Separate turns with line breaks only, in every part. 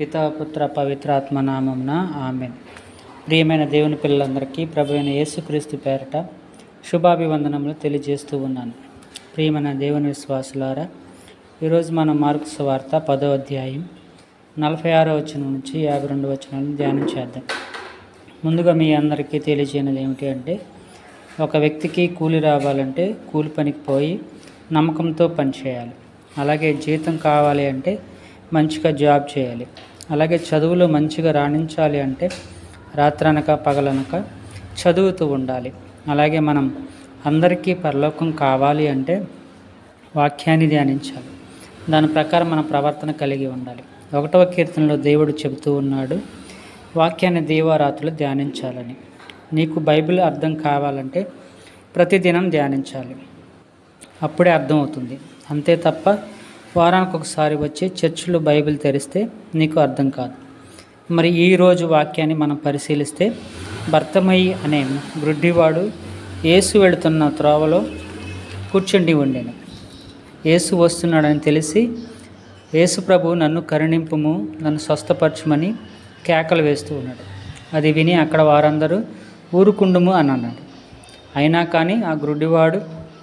పితా పుత్ర పవిత్రాత్మ నామమున ఆమె ప్రియమైన దేవుని పిల్లలందరికీ ప్రభు అయిన యేసుక్రీస్తు పేరట శుభాభివందనములు తెలియజేస్తూ ఉన్నాను ప్రియమైన దేవుని విశ్వాసులారా ఈరోజు మనం మార్కు సువార్త పదో అధ్యాయం నలభై ఆరో వచనం నుంచి యాభై రెండు వచనాలను ధ్యానం చేద్దాం ముందుగా మీ అందరికీ తెలియజేయనిది ఏమిటి అంటే ఒక వ్యక్తికి కూలి రావాలంటే కూలి పనికి పోయి నమ్మకంతో పనిచేయాలి అలాగే జీతం కావాలి అంటే మంచిగా జాబ్ చేయాలి అలాగే చదువులో మంచిగా రాణించాలి అంటే రాత్రనక పగలనక చదువుతూ ఉండాలి అలాగే మనం అందరికీ పరలోకం కావాలి అంటే వాక్యాన్ని ధ్యానించాలి దాని ప్రకారం మన ప్రవర్తన కలిగి ఉండాలి ఒకటవ కీర్తనలో దేవుడు చెబుతూ ఉన్నాడు వాక్యాన్ని దీవారాతులు ధ్యానించాలని నీకు బైబిల్ అర్థం కావాలంటే ప్రతిదినం ధ్యానించాలి అప్పుడే అర్థమవుతుంది అంతే తప్ప వారానికి ఒకసారి వచ్చి చర్చిలో బైబిల్ తెరిస్తే నీకు అర్థం కాదు మరి ఈరోజు వాక్యాన్ని మనం పరిశీలిస్తే భర్తమయ్యి అనే గ్రుడ్డివాడు యేసు వెళుతున్న త్రోవలో కూర్చుండి ఉండేను యేసు వస్తున్నాడని తెలిసి యేసు ప్రభు నన్ను కరుణింపుము నన్ను స్వస్థపరచుమని కేకలు వేస్తూ ఉన్నాడు అది విని అక్కడ వారందరూ ఊరుకుండుము అని అన్నాడు అయినా కానీ ఆ గ్రుడ్డివాడు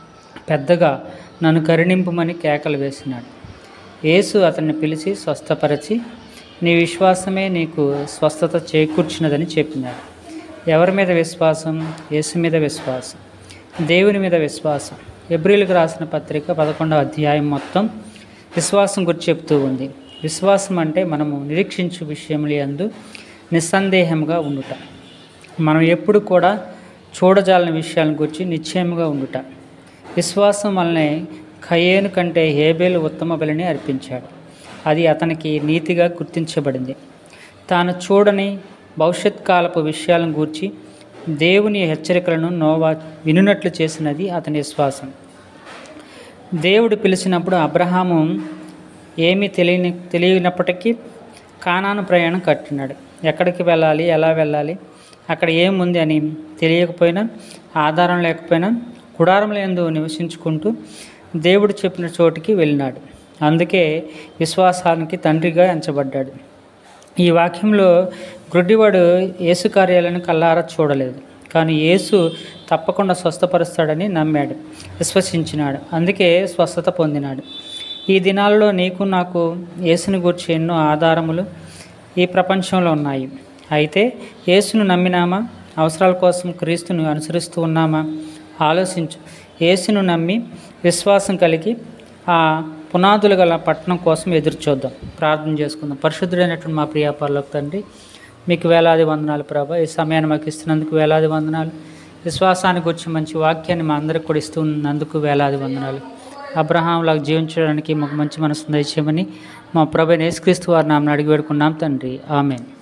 పెద్దగా నన్ను కరుణింపుమని కేకలు వేసినాడు యేసు అతన్ని పిలిచి స్వస్థపరిచి నీ విశ్వాసమే నీకు స్వస్థత చేకూర్చినదని చెప్పినాడు ఎవరి మీద విశ్వాసం యేసు మీద విశ్వాసం దేవుని మీద విశ్వాసం ఎబ్రిల్కి రాసిన పత్రిక పదకొండవ అధ్యాయం మొత్తం విశ్వాసం గురించి చెప్తూ ఉంది విశ్వాసం అంటే మనము నిరీక్షించు విషయములు యందు నిస్సందేహంగా ఉండుట మనం ఎప్పుడు కూడా చూడజాలని విషయాల గురించి నిశ్చయముగా ఉండుట విశ్వాసం వల్లనే ఖయేను కంటే హేబేలు ఉత్తమ బలిని అర్పించాడు అది అతనికి నీతిగా గుర్తించబడింది తాను చూడని భవిష్యత్ కాలపు విషయాలను గూర్చి దేవుని హెచ్చరికలను నోవా వినున్నట్లు చేసినది అతని విశ్వాసం దేవుడు పిలిచినప్పుడు అబ్రహాము ఏమీ తెలియని తెలియనప్పటికీ కానాను ప్రయాణం కట్టినాడు ఎక్కడికి వెళ్ళాలి ఎలా వెళ్ళాలి అక్కడ ఏముంది అని తెలియకపోయినా ఆధారం లేకపోయినా గుడారంలో ఎందు నివసించుకుంటూ దేవుడు చెప్పిన చోటికి వెళ్ళినాడు అందుకే విశ్వాసానికి తండ్రిగా ఎంచబడ్డాడు ఈ వాక్యంలో గ్రుడ్డివాడు యేసు కార్యాలను కల్లారా చూడలేదు కానీ యేసు తప్పకుండా స్వస్థపరుస్తాడని నమ్మాడు విశ్వసించినాడు అందుకే స్వస్థత పొందినాడు ఈ దినాల్లో నీకు నాకు యేసుని గురించి ఎన్నో ఆధారములు ఈ ప్రపంచంలో ఉన్నాయి అయితే యేసును నమ్మినామా అవసరాల కోసం క్రీస్తును అనుసరిస్తూ ఉన్నామా ఆలోచించు యేసును నమ్మి విశ్వాసం కలిగి ఆ పునాదులు గల పట్టణం కోసం ఎదురు చూద్దాం ప్రార్థన చేసుకుందాం పరిశుద్ధుడైనటువంటి మా ప్రియ పరలోక తండ్రి మీకు వేలాది వందనాలు ప్రభా ఈ సమయాన్ని మాకు ఇస్తున్నందుకు వేలాది వందనాలు విశ్వాసానికి వచ్చి మంచి వాక్యాన్ని మా అందరికి కూడా ఇస్తున్నందుకు వేలాది వందనాలు అబ్రహాంలాగా జీవించడానికి మాకు మంచి మనసు దయచేయమని మా ప్రభు యేసుక్రీస్తు వారి నామని అడిగి పెడుకున్నాం తండ్రి ఆమెన్